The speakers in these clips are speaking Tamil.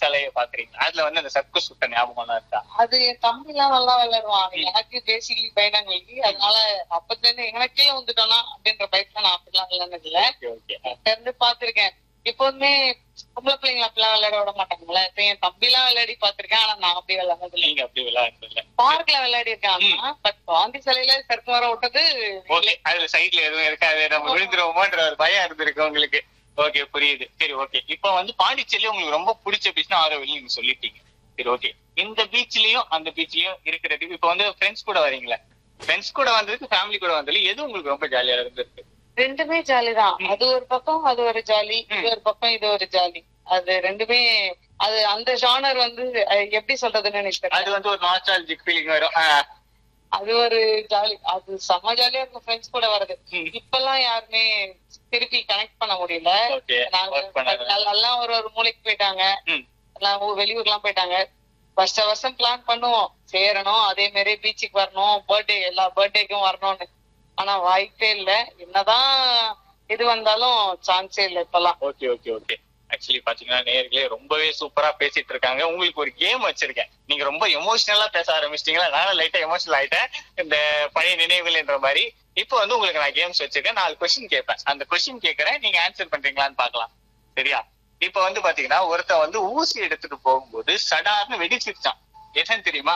சாலையை பாக்குறீங்க அதுல வந்து அந்த சர்க்கஸ் சுட்ட ஞாபகம் இருக்கா அது என் தம்பி எல்லாம் நல்லா விளையாடுவான் எனக்கு பேசிக்கலி பயணங்களுக்கு அதனால அப்பத்துல இருந்து எனக்கே வந்துட்டோம்னா அப்படின்ற பயத்துல நான் அப்படிலாம் விளையாடுனது இல்ல ஓகே ஓகே இருந்து பாத்திருக்கேன் எப்போதுமே பொம்பளை பிள்ளைங்க அப்படிலாம் விளையாட விட மாட்டாங்கல்ல இப்ப என் தம்பி எல்லாம் விளையாடி பாத்திருக்கேன் ஆனா நான் அப்படி விளையாடுனது இல்ல நீங்க அப்படி விளையாடுறது பார்க்ல விளையாடி இருக்கேன் பட் காந்தி சிலையில சர்க்கு வர விட்டது ஓகே அதுல சைட்ல எதுவும் இருக்காது நம்ம விழுந்துருவோமோன்ற ஒரு பயம் இருந்திருக்கு உங்களுக்கு ஓகே புரியுது சரி ஓகே இப்போ வந்து பாண்டிச்சேரியில உங்களுக்கு ரொம்ப பிடிச்ச பீச்னா ஆரோவில் நீங்க சொல்லிட்டீங்க சரி ஓகே இந்த பீச்லயும் அந்த பீச்லயும் இருக்கிறதுக்கு இப்போ வந்து ஃப்ரெண்ட்ஸ் கூட வரீங்களா ஃப்ரெண்ட்ஸ் கூட வந்ததுக்கு ஃபேமிலி கூட வந்ததுல எது உங்களுக்கு ரொம்ப ஜாலியா இருந்திருக்கு ரெண்டுமே ஜாலி தான் அது ஒரு பக்கம் அது ஒரு ஜாலி இது ஒரு பக்கம் இது ஒரு ஜாலி அது ரெண்டுமே அது அந்த ஜானர் வந்து அஹ், எப்படி சொல்றதுன்னு எனக்கு தெரியல அது வந்து ஒரு நாஸ்டாலஜிக் ஃபீலிங் வரும் ஆ, அது ஒரு ஜாலி அது செம்ம ஜாலியா இருக்கும் ஃப்ரெண்ட்ஸ் கூட வர்றது ம். இப்பெல்லாம் யாருமே திருப்பி கனெக்ட் பண்ண முடியல ஓகே நாங்க ஒர்க் பண்ணாத எல்லாம் எல்லாம் ஒரு ஒரு மூலைக்கு போயிட்டாங்க ம் எல்லாம் ஊ- வெளியூர்லாம் போயிட்டாங்க வருஷ வருஷம் பிளான் பண்ணுவோம் சேரணும் அதே மாதிரி பீச்சுக்கு வரணும் பர்த்டே எல்லா பர்த்டேக்கும் வரணும்னு ஆனா வாய்ப்பே இல்ல என்னதான் இது வந்தாலும் சான்ஸே இல்ல இப்பெல்லாம் ஓகே ஓகே ஓகே ஆக்சுவலி பாத்தீங்கன்னா நேர்களே ரொம்பவே சூப்பரா பேசிட்டு இருக்காங்க உங்களுக்கு ஒரு கேம் வச்சிருக்கேன் நீங்க ரொம்ப எமோஷனலா பேச ஆரம்பிச்சிட்டீங்களா நானும் லைட்டா எமோஷனல் ஆயிட்டேன் இந்த பழைய நினைவுகள் என்ற மாதிரி இப்போ வந்து உங்களுக்கு நான் கேம்ஸ் வச்சிருக்கேன் நாலு கொஸ்டின் கேட்பேன் அந்த கொஸ்டின் கேட்கறேன் நீங்க ஆன்சர் பண்றீங்களான்னு பார்க்கலாம் சரியா இப்போ வந்து பாத்தீங்கன்னா ஒருத்தன் வந்து ஊசி எடுத்துட்டு போகும்போது சடார்னு வெடிச்சிருச்சான் என்னன்னு தெரியுமா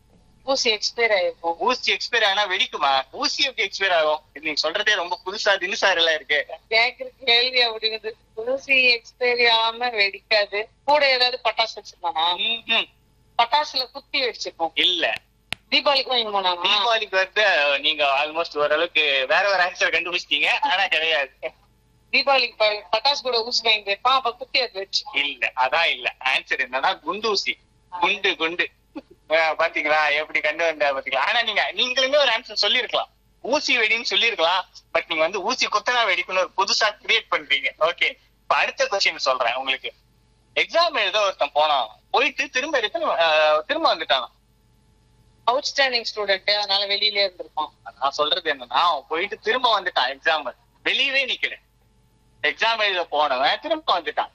ஊசி எக்ஸ்பயர் ஆயிருக்கும் ஊசி எக்ஸ்பயர் ஆனா வெடிக்குமா ஊசி எப்படி எக்ஸ்பயர் ஆகும் இது நீங்க சொல்றதே ரொம்ப புதுசா தினுசாரில இருக்கு கேக்குற கேள்வி அப்படிங்குது ஊசி எக்ஸ்பயரி ஆகாம வெடிக்காது கூட ஏதாவது பட்டாசு வச்சிருந்தானா ம்ஹும். பட்டாசுல குத்தி வெடிச்சிருப்போம் இல்ல தீபாவளிக்கு வாங்கி போனானா தீபாவளிக்கு வந்து நீங்க ஆல்மோஸ்ட் ஓரளவுக்கு வேற வேற ஆன்சர் கண்டுபிடிச்சிட்டீங்க ஆனா கிடையாது தீபாவளிக்கு ப- பட்டாசு கூட ஊசி வாங்கி போயிருப்பான் அப்ப குத்தி அது வச்சு இல்ல அதான் இல்ல ஆன்சர் என்னன்னா குண்டூசி குண்டு குண்டு அஹ் பாத்தீங்களா எப்படி கண்டு வந்த பாத்தீங்களா ஆனா நீங்க நீங்களுமே ஒரு ஆன்சர் சொல்லிருக்கலாம் ஊசி வெடின்னு சொல்லிருக்கலாம் பட் நீங்க வந்து ஊசி குத்தனா வெடிக்கணும் ஒரு புதுசா கிரியேட் பண்றீங்க ஓகே இப்ப அடுத்த கொஸ்டின் சொல்றேன் உங்களுக்கு எக்ஸாம் எழுத ஒருத்தன் போனான் போயிட்டு திரும்ப எடுத்து அஹ், திரும்ப வந்துட்டான் அவுட்ஸ்டாண்டிங் ஸ்டூடெண்ட் அதனால வெளியிலே இருந்திருப்பான் நான் சொல்றது என்னன்னா அவன் போயிட்டு திரும்ப வந்துட்டான் எக்ஸாம் வெளியவே நிக்கல எக்ஸாம் எழுத போனவன் திரும்ப வந்துட்டான்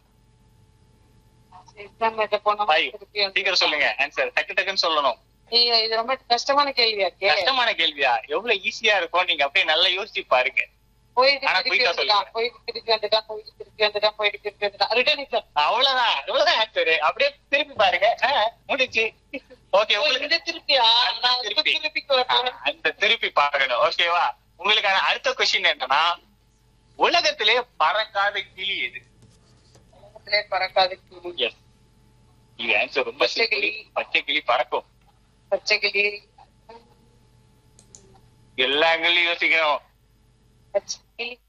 எக்ஸாம் எழுத போனா Five. திருப்பி வந்து- சீக்கிரம் சொல்லுங்க ஆன்சர் டக்கு டக்குன்னு சொல்லணும் ஐயோ, இது ரொம்ப கஷ்டமான கேள்வியா இருக்கே கஷ்டமான கேள்வியா எவ்வளவு ஈஸியா இருக்கும் நீங்க அப்படியே நல்லா யோசிச்சு பாருங்க போயிட்டு ஆனா திருப்பி quick ஆ வந்துட்டான் சொல்லுங்க. போயிட்டு திருப்பி வந்துட்டான் போயிட்டு திருப்பி வந்துட்டான் போயிட்டு திருப்பி வந்துட்டான் ரிட்டர்ன் எக்ஸாம் அவ்வளவுதான் இவ்வளவுதான் ஆன்சர் அப்படியே திருப்பி பாருங்க ஆ, முடிச்சு ஓகே உங்களுக்கு இந்த திருப்பியா அந்த நான் இப்ப திருப்பி. திருப்பி வரேன். அந்த திருப்பி பார்க்கணும் ஓகேவா உங்களுக்கான அடுத்த கொஸ்டின் என்னன்னா உலகத்திலே பறக்காத கிளி எது பக்கத்திலே பறக்காத கிளி எஸ் இது ஆன்சர் ரொம்ப பச்சை simple. கிளி. பச்சை கிளி பறக்கும் பச்சை கிளி எல்லா கிளியும் யோசிக்கணும் பச்சை கிளி